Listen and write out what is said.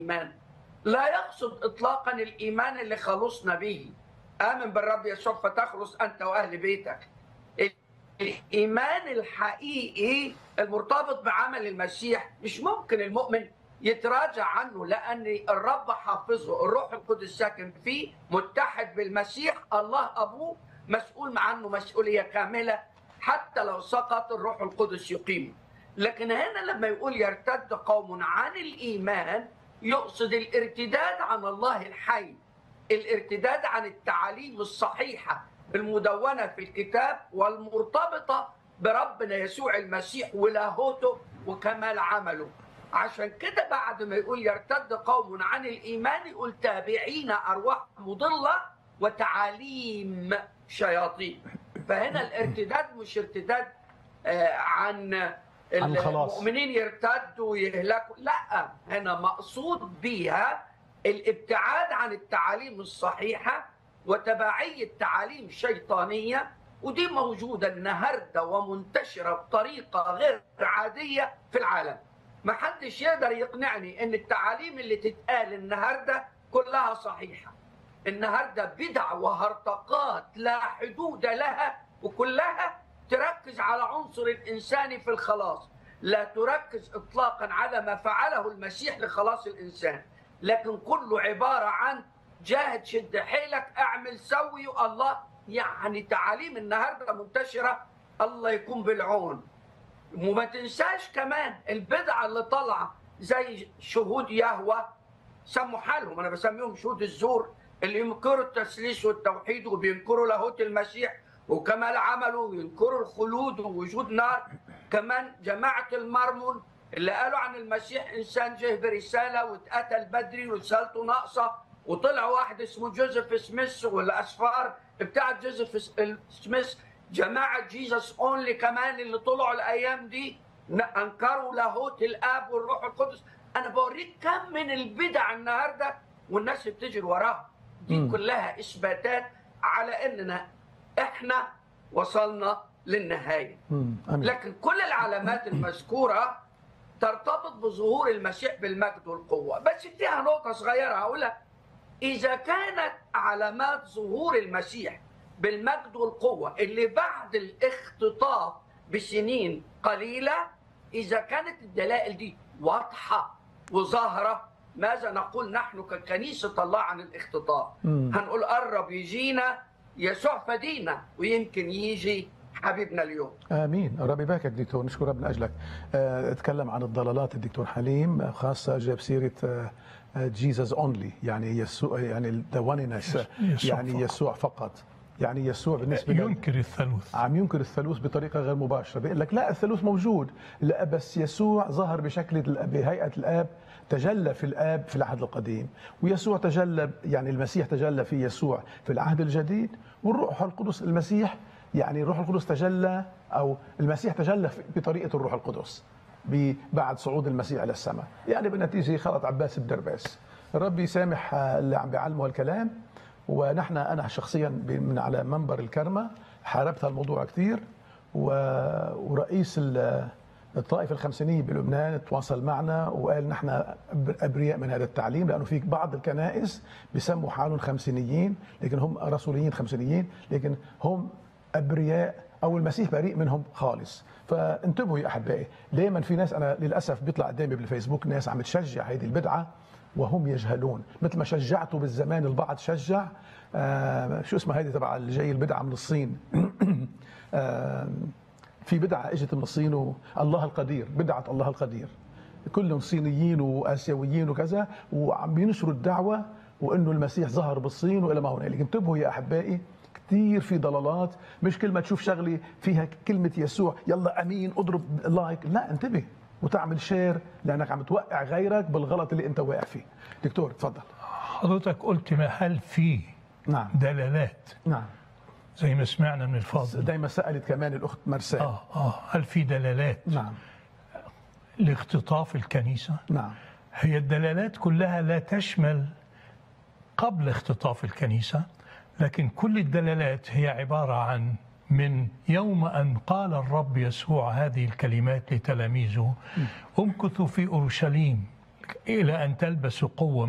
الايمان لا يقصد اطلاقا الايمان اللي خلصنا به امن بالرب يسوع فتخلص انت واهل بيتك الايمان الحقيقي المرتبط بعمل المسيح مش ممكن المؤمن يتراجع عنه لان الرب حافظه الروح القدس ساكن فيه متحد بالمسيح الله ابوه مسؤول عنه مسؤوليه كامله حتى لو سقط الروح القدس يقيمه لكن هنا لما يقول يرتد قوم عن الايمان يقصد الارتداد عن الله الحي الارتداد عن التعاليم الصحيحه المدونه في الكتاب والمرتبطه بربنا يسوع المسيح ولاهوته وكمال عمله عشان كده بعد ما يقول يرتد قوم عن الايمان يقول تابعين ارواح مضله وتعاليم شياطين فهنا الارتداد مش ارتداد آه عن عن الخلاص. المؤمنين يرتدوا ويهلكوا لا هنا مقصود بيها الابتعاد عن التعاليم الصحيحه وتبعيه تعاليم شيطانيه ودي موجوده النهارده ومنتشره بطريقه غير عاديه في العالم ما حدش يقدر يقنعني ان التعاليم اللي تتقال النهارده كلها صحيحه النهارده بدع وهرطقات لا حدود لها وكلها تركز على عنصر الانساني في الخلاص لا تركز اطلاقا على ما فعله المسيح لخلاص الانسان لكن كله عباره عن جاهد شد حيلك اعمل سوي الله يعني تعاليم النهارده منتشره الله يكون بالعون وما تنساش كمان البدعه اللي طالعه زي شهود يهوى سموا حالهم انا بسميهم شهود الزور اللي ينكروا التثليث والتوحيد وبينكروا لاهوت المسيح وكمال عمله وينكروا الخلود ووجود نار كمان جماعه المرمون اللي قالوا عن المسيح انسان جه برساله واتقتل بدري ورسالته ناقصه وطلع واحد اسمه جوزيف سميث والاسفار بتاعت جوزيف سميث جماعه جيسس اونلي كمان اللي طلعوا الايام دي انكروا لاهوت الاب والروح القدس انا بوريك كم من البدع النهارده والناس بتجري وراها دي مم. كلها اثباتات على اننا احنا وصلنا للنهايه مم. امين لكن كل العلامات المذكوره ترتبط بظهور المسيح بالمجد والقوه بس فيها نقطه صغيره هقولها اذا كانت علامات ظهور المسيح بالمجد والقوه اللي بعد الاختطاف بسنين قليله اذا كانت الدلائل دي واضحه وظاهره ماذا نقول نحن ككنيسه الله عن الاختطاف مم. هنقول قرب يجينا يسوع فدينا ويمكن يجي حبيبنا اليوم امين ربي يباركك دكتور نشكر رب من اجلك آه، اتكلم عن الضلالات الدكتور حليم آه، خاصه جاب سيره جيزس اونلي يعني يسوع يعني ذا ونس يسوع يعني فقط. يسوع فقط يعني يسوع بالنسبه لنا ينكر الثالوث عم ينكر الثالوث بطريقه غير مباشره بيقول لك لا الثالوث موجود لا بس يسوع ظهر بشكل ال- بهيئه الاب تجلى في الاب في العهد القديم ويسوع تجلى يعني المسيح تجلى في يسوع في العهد الجديد والروح القدس المسيح يعني الروح القدس تجلى او المسيح تجلى في- بطريقه الروح القدس ب- بعد صعود المسيح الى السماء يعني بالنتيجه خلط عباس الدرباس الرب يسامح آه، اللي عم بيعلموا هالكلام ونحن انا شخصيا ب- من على منبر الكرمه حاربت هالموضوع كثير و- ورئيس ال- الطائفه الخمسينيه بلبنان تواصل معنا وقال نحن أب- ابرياء من هذا التعليم لانه في بعض الكنائس بسموا حالهم خمسينيين لكن هم رسوليين خمسينيين لكن هم ابرياء او المسيح بريء منهم خالص فانتبهوا يا احبائي دائما في ناس انا للاسف بيطلع قدامي بالفيسبوك ناس عم تشجع هذه البدعه وهم يجهلون مثل ما شجعتوا بالزمان البعض شجع آه شو اسمها هذه تبع اللي جاي البدعه من الصين آه في بدعه اجت من الصين و- الله القدير بدعه الله القدير كلهم صينيين واسيويين وكذا وعم بينشروا الدعوه وانه المسيح ظهر بالصين والى ما هنالك انتبهوا يا احبائي كثير في ضلالات مش كل ما تشوف شغله فيها كلمه يسوع يلا امين اضرب لايك لا انتبه وتعمل شير لانك عم توقع غيرك بالغلط اللي انت واقع فيه دكتور تفضل حضرتك قلت ما هل في نعم دلالات نعم زي ما سمعنا من الفاضل دايما سالت كمان الاخت مرسال اه اه هل في دلالات نعم لاختطاف الكنيسه نعم هي الدلالات كلها لا تشمل قبل اختطاف الكنيسة لكن كل الدلالات هي عبارة عن من يوم أن قال الرب يسوع هذه الكلمات لتلاميذه امكثوا في أورشليم إلى أن تلبسوا قوة